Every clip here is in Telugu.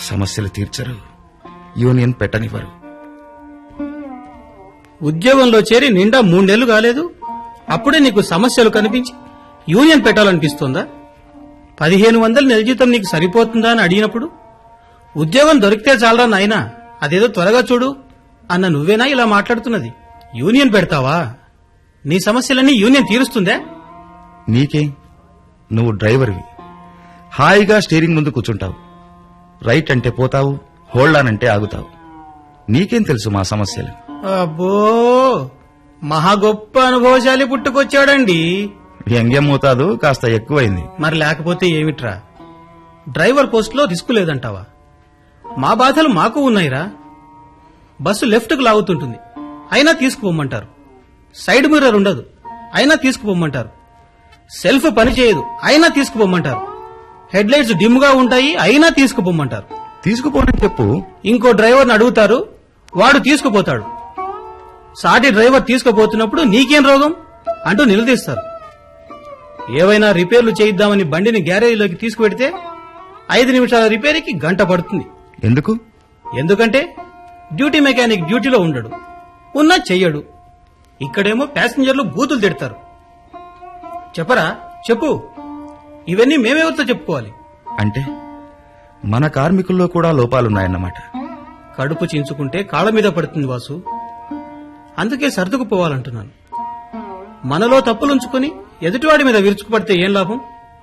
సమస్యలు తీర్చరు యూనియన్ పెట్టనివ్వరు ఉద్యోగంలో చేరి నిండా మూడేళ్లు కాలేదు అప్పుడే నీకు సమస్యలు కనిపించి యూనియన్ పెట్టాలనిపిస్తోందా పదిహేను వందల నెల జీతం నీకు సరిపోతుందా అని అడిగినప్పుడు ఉద్యోగం దొరికితే చాలరా నాయనా అదేదో త్వరగా చూడు అన్న నువ్వేనా ఇలా మాట్లాడుతున్నది యూనియన్ పెడతావా నీ సమస్యలన్నీ యూనియన్ తీరుస్తుందా నీకేం నువ్వు డ్రైవర్వి హాయిగా స్టీరింగ్ ముందు కూర్చుంటావు రైట్ అంటే పోతావు హోల్డ్ ఆన్ అంటే ఆగుతావు నీకేం తెలుసు మా సమస్యలు అబ్బో మహా గొప్ప అనుభవశాలి పుట్టుకొచ్చాడండి వ్యంగ్యం మోతాదు కాస్త ఎక్కువైంది మరి లేకపోతే ఏమిట్రా డ్రైవర్ పోస్ట్లో రిస్క్ లేదంటావా మా బాధలు మాకు ఉన్నాయిరా బస్సు లెఫ్ట్కు లాగుతుంటుంది అయినా తీసుకుపోమ్మంటారు సైడ్ మిర్రర్ ఉండదు అయినా తీసుకుపోమ్మంటారు సెల్ఫ్ పనిచేయదు అయినా తీసుకుపోమ్మంటారు హెడ్ లైట్స్ డిమ్గా ఉంటాయి అయినా తీసుకుపోమ్మంటారు తీసుకుపోనని చెప్పు ఇంకో డ్రైవర్ని అడుగుతారు వాడు తీసుకుపోతాడు సాటి డ్రైవర్ తీసుకుపోతున్నప్పుడు నీకేం రోగం అంటూ నిలదీస్తారు ఏవైనా రిపేర్లు చేయిద్దామని బండిని గ్యారేజీలోకి తీసుకువెడితే ఐదు నిమిషాల రిపేర్కి గంట పడుతుంది ఎందుకు ఎందుకంటే డ్యూటీ మెకానిక్ డ్యూటీలో ఉండడు ఉన్నా చెయ్యడు ఇక్కడేమో ప్యాసింజర్లు బూతులు తిడతారు చెప్పరా చెప్పు ఇవన్నీ మేమెవరితో చెప్పుకోవాలి అంటే మన కార్మికుల్లో కూడా లోపాలున్నాయన్నమాట కడుపు చించుకుంటే కాళ్ళ మీద పడుతుంది వాసు అందుకే సర్దుకుపోవాలంటున్నాను మనలో తప్పులుంచుకొని ఎదుటివాడి మీద విరుచుకుపడితే ఏం లాభం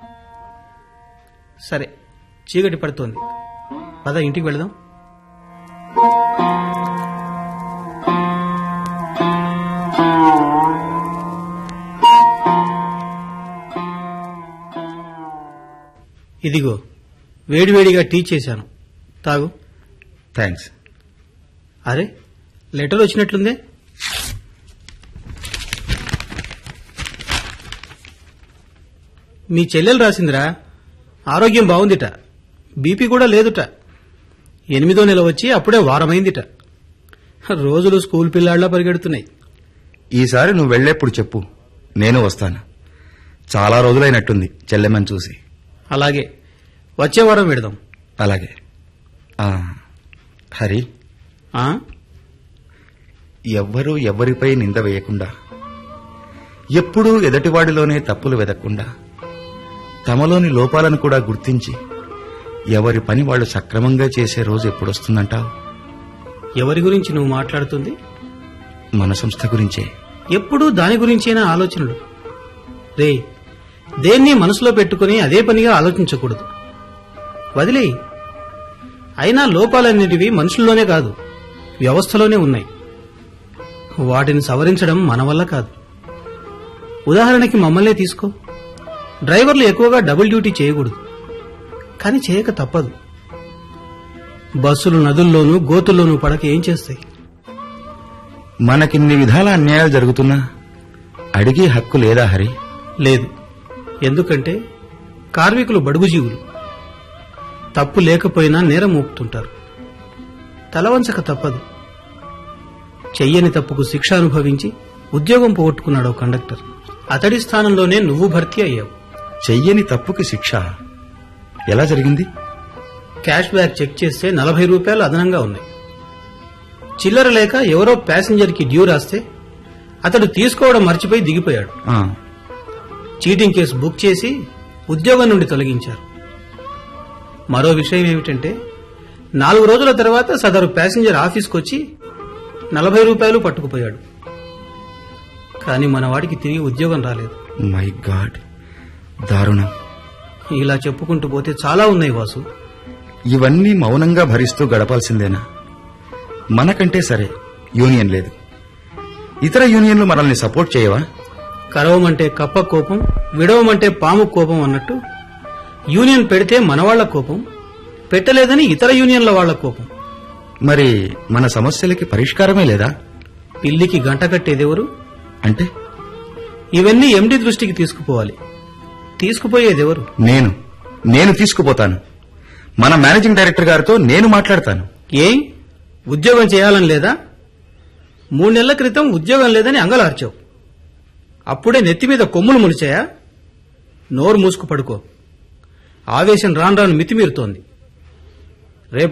సరే చీకటి పడుతోంది పద ఇంటికి వెళదాం ఇదిగో వేడివేడిగా టీ చేశాను తాగు థ్యాంక్స్ అరే లెటర్ వచ్చినట్లుందే మీ చెల్లెలు రాసిందిరా ఆరోగ్యం బాగుందిట బీపీ కూడా లేదుట ఎనిమిదో నెల వచ్చి అప్పుడే వారమైందిట రోజులు స్కూల్ పిల్లాళ్ళ పరిగెడుతున్నాయి ఈసారి నువ్వు వెళ్ళేప్పుడు చెప్పు నేను వస్తాను చాలా రోజులైనట్టుంది చెల్లెమ్మని చూసి అలాగే వచ్చే వారం పెడదాం అలాగే ఆ, హరి ఆ? ఎవ్వరూ ఎవ్వరిపై నింద వేయకుండా ఎప్పుడూ ఎదటివాడిలోనే తప్పులు వెదక్కుండా తమలోని లోపాలను కూడా గుర్తించి ఎవరి పని వాళ్ళు సక్రమంగా చేసే రోజు ఎప్పుడొస్తుందంటావు ఎవరి గురించి నువ్వు మాట్లాడుతుంది మన సంస్థ గురించే ఎప్పుడూ దాని గురించేనా ఆలోచనలు రే దేన్ని మనసులో పెట్టుకుని అదే పనిగా ఆలోచించకూడదు వదిలేయి అయినా లోపాలన్నిటివి మనుషుల్లోనే కాదు వ్యవస్థలోనే ఉన్నాయి వాటిని సవరించడం మన వల్ల కాదు ఉదాహరణకి మమ్మల్నే తీసుకో డ్రైవర్లు ఎక్కువగా డబుల్ డ్యూటీ చేయకూడదు కానీ చేయక తప్పదు బస్సులు నదుల్లోనూ గోతుల్లోనూ పడక ఏం చేస్తాయి మనకిన్ని విధాల అన్యాయాలు జరుగుతున్నా అడిగే హక్కు లేదా హరి లేదు ఎందుకంటే కార్మికులు బడుగు జీవులు తప్పు లేకపోయినా నేరం మోపుతుంటారు తలవంచక తప్పదు చెయ్యని తప్పుకు శిక్ష అనుభవించి ఉద్యోగం పోగొట్టుకున్నాడు ఓ కండక్టర్ అతడి స్థానంలోనే నువ్వు భర్తీ అయ్యావు చెయ్యని తప్పుకి శిక్ష ఎలా జరిగింది క్యాష్ బ్యాక్ చెక్ చేస్తే నలభై రూపాయలు అదనంగా ఉన్నాయి చిల్లర లేక ఎవరో ప్యాసింజర్కి డ్యూ రాస్తే అతడు తీసుకోవడం మర్చిపోయి దిగిపోయాడు ఆ, చీటింగ్ కేసు బుక్ చేసి ఉద్యోగం నుండి తొలగించారు మరో విషయం ఏమిటంటే నాలుగు రోజుల తర్వాత సదరు ప్యాసింజర్ ఆఫీస్కి వచ్చి నలభై రూపాయలు పట్టుకుపోయాడు కానీ మన వాడికి తిరిగి ఉద్యోగం రాలేదు మై గాడ్ దారుణం ఇలా చెప్పుకుంటూ పోతే చాలా ఉన్నాయి వాసు ఇవన్నీ మౌనంగా భరిస్తూ గడపాల్సిందేనా మనకంటే సరే యూనియన్ లేదు ఇతర యూనియన్లు మనల్ని సపోర్ట్ చేయవా కరవమంటే కప్ప కోపం విడవమంటే పాము కోపం అన్నట్టు యూనియన్ పెడితే మనవాళ్ల కోపం పెట్టలేదని ఇతర యూనియన్ల వాళ్ల కోపం మరి మన సమస్యలకి పరిష్కారమే లేదా పిల్లికి గంట కట్టేదెవరు అంటే ఇవన్నీ ఎండి దృష్టికి తీసుకుపోవాలి తీసుకుపోయేదెవరు నేను నేను తీసుకుపోతాను మన మేనేజింగ్ డైరెక్టర్ గారితో నేను మాట్లాడతాను ఏం ఉద్యోగం చేయాలని లేదా మూడు నెలల క్రితం ఉద్యోగం లేదని అంగలార్చావు అప్పుడే నెత్తి మీద కొమ్ములు ముడిచాయా నోరు మూసుకు పడుకో ఆవేశం రాను రాను మితిమీరుతోంది